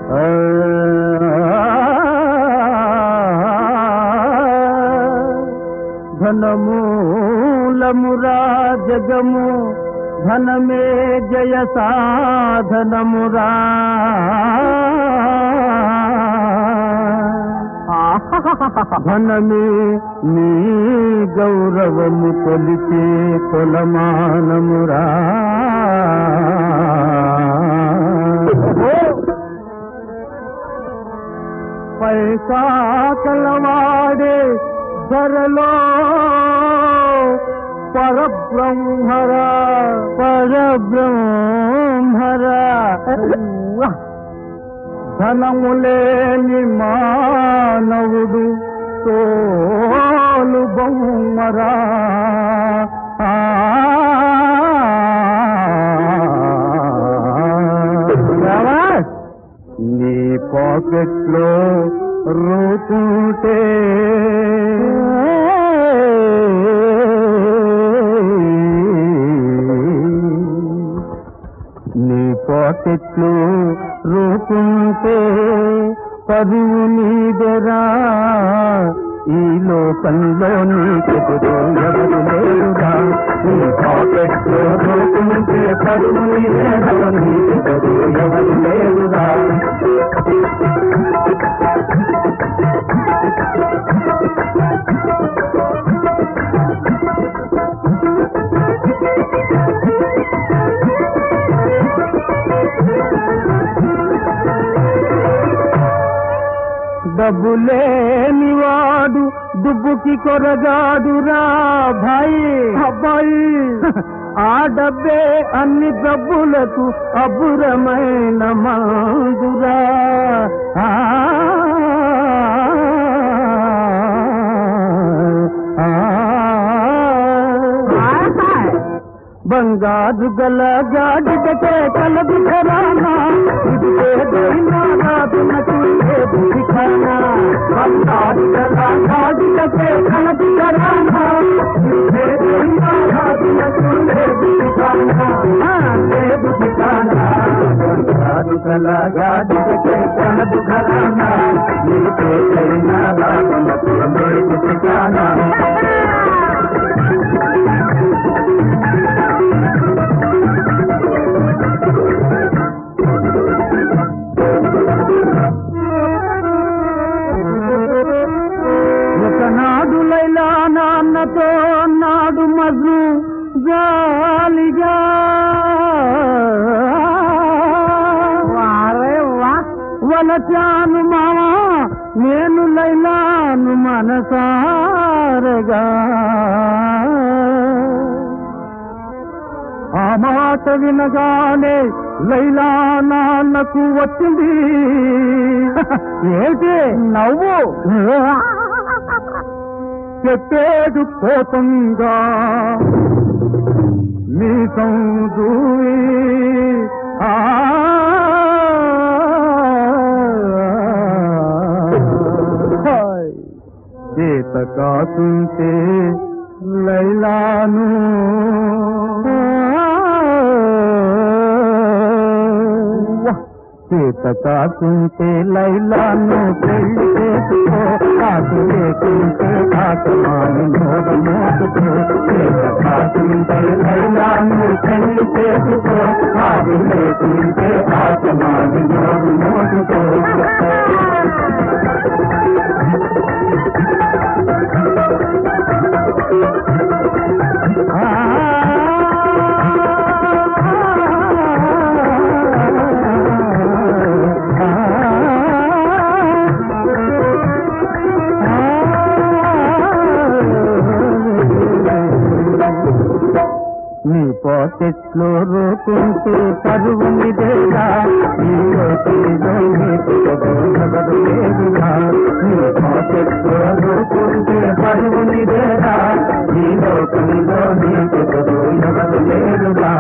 ధనమూలమురా జగము ధనమే జయ సాధనమురా ధనమే నీ గౌరవము కొలిచే కొలమానమురా పైసా కలవాడే ధరలో పరబ్రహ్మరా పరబ్రహ్మరా ధనములేని మానవుడు తోలు బొమ్మరా ఆ. శాబాష్! నీ పాకెట్లో రూపుంటే నీ పాకెట్లు రూపుంటే పరువు నీదెరా ఈ లోకంలో నీకెదురు ఎవరు లేరురా నీ పాకెట్లో రూపుంటే పరువు నీదెరా నీకెదురు ఎవరు లేరురా డబ్బులేని వాడు దుబ్బుకి కొరగాడురా భాయి అబ్బాయి ఆ డబ్బే అన్ని డబ్బులకు అబ్బురమైన మందురా ఆ, ఆ, బంగారు గల గాడిదకే కలదు ఘరానా ఇది ఏదైనా రాదునకు లేదు ఠికానా బంగారు గల గాడిదకే కలదు ఘరానా ఇది ఏదైనా రాదునకు లేదు ఠికానా ఆ, లేదు ఠికానా బంగారు గల గాడిదకే కలదు ఘరానా ఇది ఏదైనా రాదునకు లేదు ఠికానా ఒకనాడు లైలా నాన్నతో నాడు మజు జాలిగా వలచాను మావా నేను లైలాను మనసారగా ఆ మాట వినగానే లైలా నాన్నకు వచ్చింది ఏంటి నవ్వు చెప్పేడు పోతుందా మీ దూవి ఆ హాయ్. చేత కాకుంటే లైలాను చేత కాకుంటే లైలాను పెళ్లి చేసుకో కాకు లేకుంటే కాకమాను నోడ మోసుకో చేత కాకుంటే లైలాను పెళ్లి చేసుకో కాకు లేకుంటే కాకమాను నోడ మోసుకో నీ పాకెట్లో రోకుంటే కరువు నిదేగా ఈ లోకంలో నీకు ఎవరు లేదుగా నీ పాకెట్లో రోకుంటే కరువు నిదేగా ఈ లోకంలో నీకు ఎవరు లేదుగా